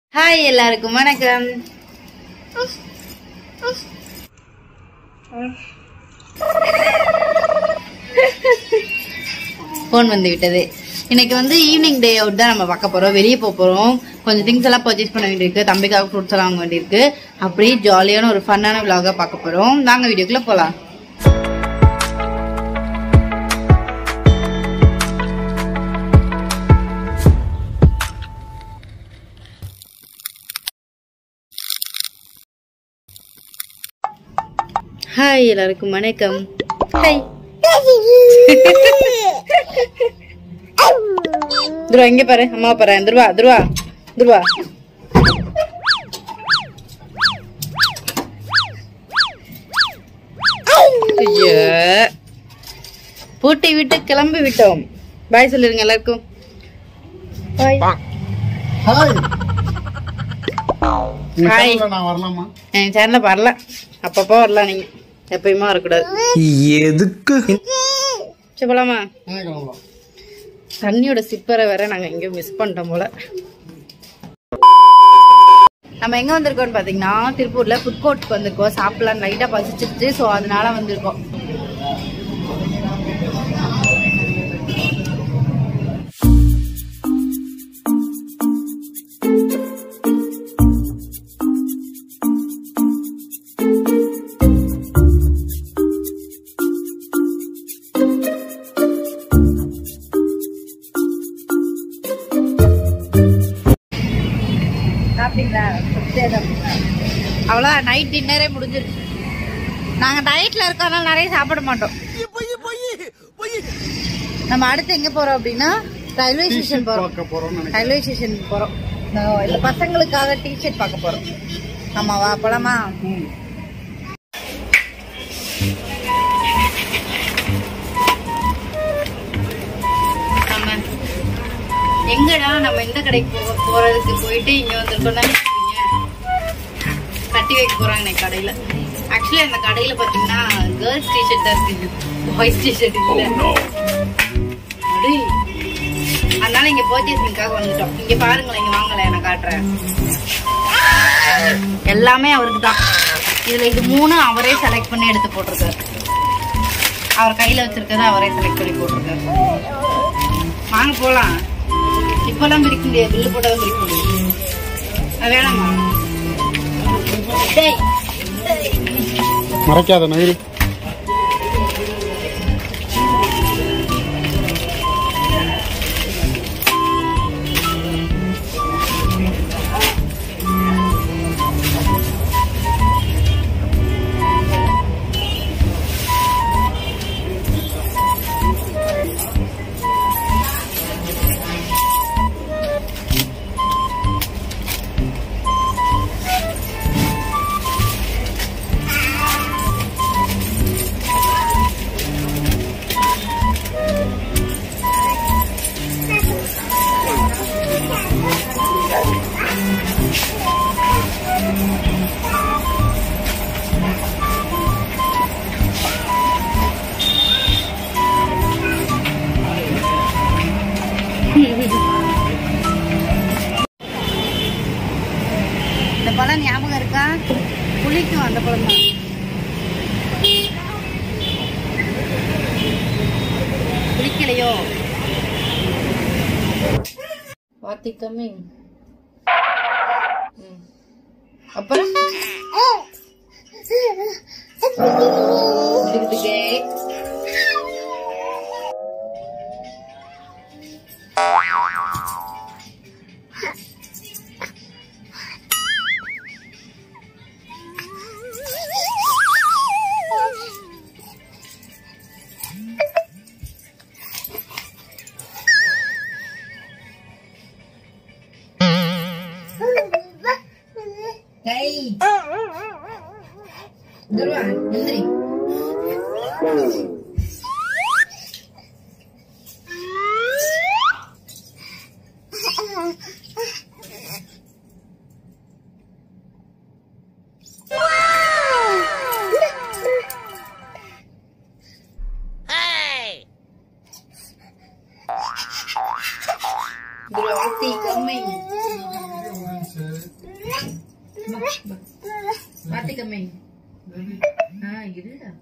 Hi எல்லாருக்கும் வணக்கம் phone வந்து விட்டது இன்னைக்கு வந்து ஈவினிங் டே அவுட் தான் நம்ம பார்க்க போறோம் வெளியே போக போறோம் கொஞ்சம் திங்ஸ் எல்லாம் பர்ச்சேஸ் பண்ண வேண்டியிருக்கு தம்பிக்காக ஃப்ரூட்ஸ் எல்லாம் வாங்க வேண்டியிருக்கு அப்படியே ஜாலியான ஒரு ஃபன்னான விலாக பார்க்க போறோம் நாங்க வீடியோக்குள்ள போலாம் ஹாய் எல்லாருக்கும் வணக்கம் ஹாய் துருவா இங்க பாரு அம்மா பாரு துருவா துருவா துருவா ஐயோ பூட்டி விட்டு கிளம்பி விட்டோம் பாய் சொல்லிருங்க எல்லாருக்கும் பாய் ஹாய் உங்க Hi. channel ல நான் வரலாமா என் சேனல்ல வரல அப்பப்போ வரலாம் நீங்க எப்பயுமே வரக்கூடாது எதுக்கு சரி போலாமா ஆ, கிளம்பலாம் தண்ணியோட சிப்பரை வேற நாங்க எங்கேயோ மிஸ் பண்ணிட்டோம் போல நம்ம எங்க வந்திருக்கோம்னு பாத்தீங்கன்னா திருப்பூர்ல ஃபுட் கோர்ட்க்கு வந்திருக்கோம் சாப்பிடலாம் லைட்டா பசிச்சிருச்சு ஸோ அதனால வந்திருக்கோம் சாப்பிட்டீங்களா அவ்வளோ நைட் டின்னரே முடிஞ்சிருச்சு நாங்க டயட்ல இருக்கறனால நிறைய சாப்பிட மாட்டோம் நம்ம அடுத்து எங்க போறோம் அப்படின்னா ரயில்வே ஸ்டேஷன் போறோம் பார்க்க போறோம்னு நினைக்கிறேன் ரயில்வே ஸ்டேஷன் போறோம் நான் இந்த பசங்களுக்காக டிஷர்ட் பார்க்க போறோம் ஆமாவா போலாமா ம். நம்ம எங்கடா நம்ம எந்த கடைக்கு போக போறதுக்கு போயிட்டு இங்க வந்திருக்கோம்னா கட்டி வைக்க போறாங்க இன்னைக்கு கடையில ஆக்சுவலி அந்த கடையில பாத்தீங்கன்னா கேர்ள்ஸ் டிஷர்ட் தான் இருக்கு பாய்ஸ் டிஷர்ட் இல்ல அடேய். அதனால இங்க பர்ச்சேசிங்காக வந்துட்டோம் இங்க பாருங்களேன் இங்க வாங்கல நான் காட்டுறேன் எல்லாமே அவருக்கு தான் இதுல இது மூணு அவரே செலக்ட் பண்ணி எடுத்து போட்டிருக்காரு அவர் கையில வச்சிருக்கறத அவரே செலக்ட் பண்ணி போட்டிருக்காரு வாங்க போலாம் இப்பெல்லாம் பிரிக்க முடியாது பில்லு போட்டாதான் பிரிக்க முடியும் அது வேணாமா டேய் மறைக்காத நகரி இந்த பழம் ஞாபகம் இருக்கா புளிக்கும் அந்த பழம் தான் புளிக்கலையோ வாத்தி கம்மிங் அப்புறம் இதுக்கு கை துருவா எந்திரி துருவா வாத்தி கம்மிங் பாத்துக்கமே ஆ இருடா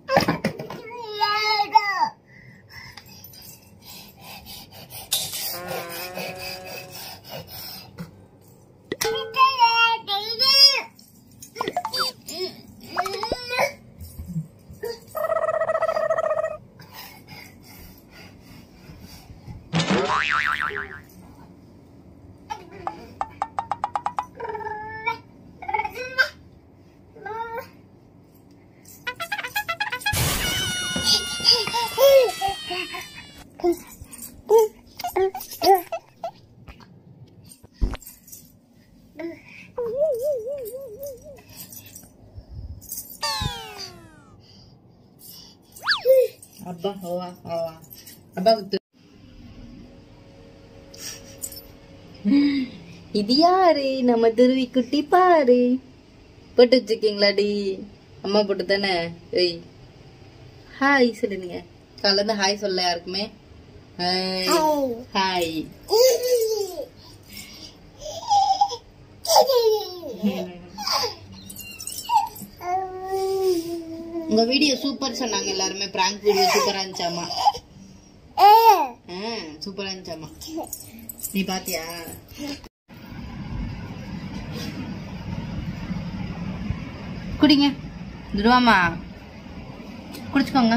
அப்பா ஓவா ஓவா அப்பா குத்து இது யாரு நம்ம துருவி குட்டி பாரு போட்டு வச்சிருக்கீங்களாடி அம்மா போட்டு தானே ஏய் ஹாய் சொல்லுங்க கலந்து ஹாய் சொல்ல யாருக்குமே ஹாய் உங்க வீடியோ சூப்பர் சொன்னாங்க எல்லாருமே பிராங்க் வீடியோ சூப்பரா இருந்துச்சாமா சூப்பரா இருந்துச்சாமா நீ பாத்தியா குடிங்க துருவாமா குடிச்சுக்கோங்க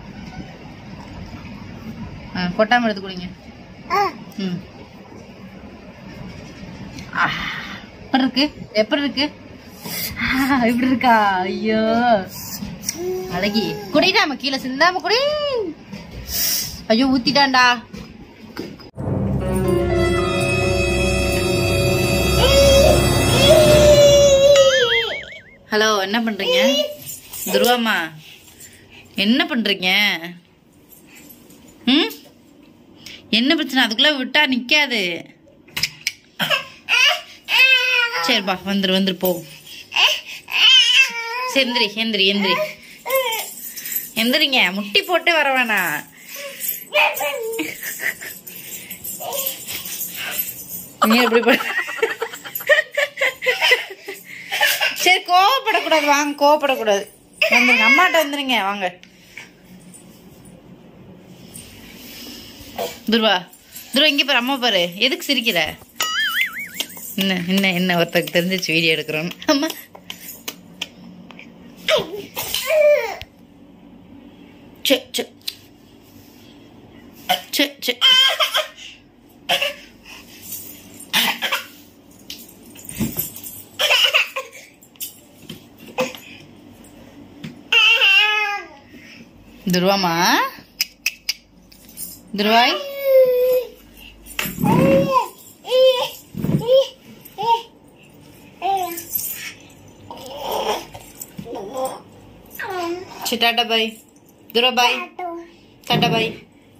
ஆ, கொட்டாம எடுத்து குடிங்க ம் ஆ, எப்படி இருக்கு எப்படி இருக்கு ஆ, இப்படி இருக்கா ஐயோ அழகி குடிடாம கீழே சிந்தாம குடி ஐயோ ஊத்திட்டான்டா ஹலோ என்ன பண்றீங்க துருவாமா என்ன பண்றீங்க ம் என்ன பிரச்சனை அதுக்குள்ள விட்டா நிக்காது சரிப்பா வந்துரு வந்துரு போ சரி எந்திரி எந்திரி எந்திரி எந்திரிங்க முட்டி போட்டு வர வேணாம் நீ எப்படி ப- சரி கோவப்படக்கூடாது வாங்க கோவப்படக்கூடாது வந்துருங்க அம்மாட்ட வந்துருங்க வாங்க துருவா துருவா இங்க பாரு அம்மா பாரு எதுக்கு சிரிக்கிற என்ன என்ன என்ன ஒருத்தருக்கு தெரிஞ்சிச்சு வீடியோ எடுக்கிறோன்னு அம்மா சே சே சே சே துருவாமா துருவாய் சரி டாட்டா பாய் துருவா பாய் டாட்டா பாய்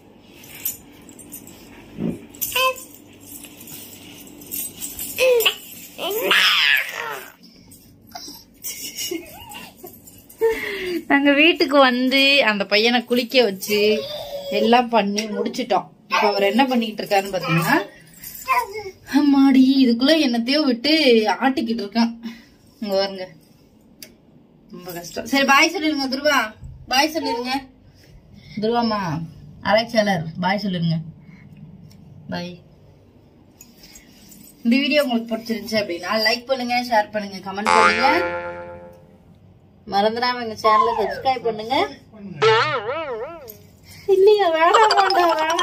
நாங்க வீட்டுக்கு வந்து அந்த பையனை குளிக்க வச்சு எல்லாம் பண்ணி முடிச்சிட்டோம் இப்ப அவர் என்ன பண்ணிட்டு இருக்காருன்னு பாத்தீங்கன்னா அம்மாடி இதுக்குள்ள என்னத்தையோ விட்டு ஆட்டிக்கிட்டு இருக்கான் இங்க பாருங்க ரொம்ப கஷ்டம் சரி பாய் சொல்லிருங்க துருவா பாய் சொல்லிருங்க துருவாமா அலைச்சலர் பாய் சொல்லிருங்க பாய் இந்த வீடியோ உங்களுக்கு பிடிச்சிருந்துச்சு அப்படின்னா லைக் பண்ணுங்க ஷேர் பண்ணுங்க கமெண்ட் பண்ணுங்க மறந்துடாம எங்க சேனலை சப்ஸ்கிரைப் பண்ணுங்க இல்லையா வேணாம் வேண்டாம் வேணாம்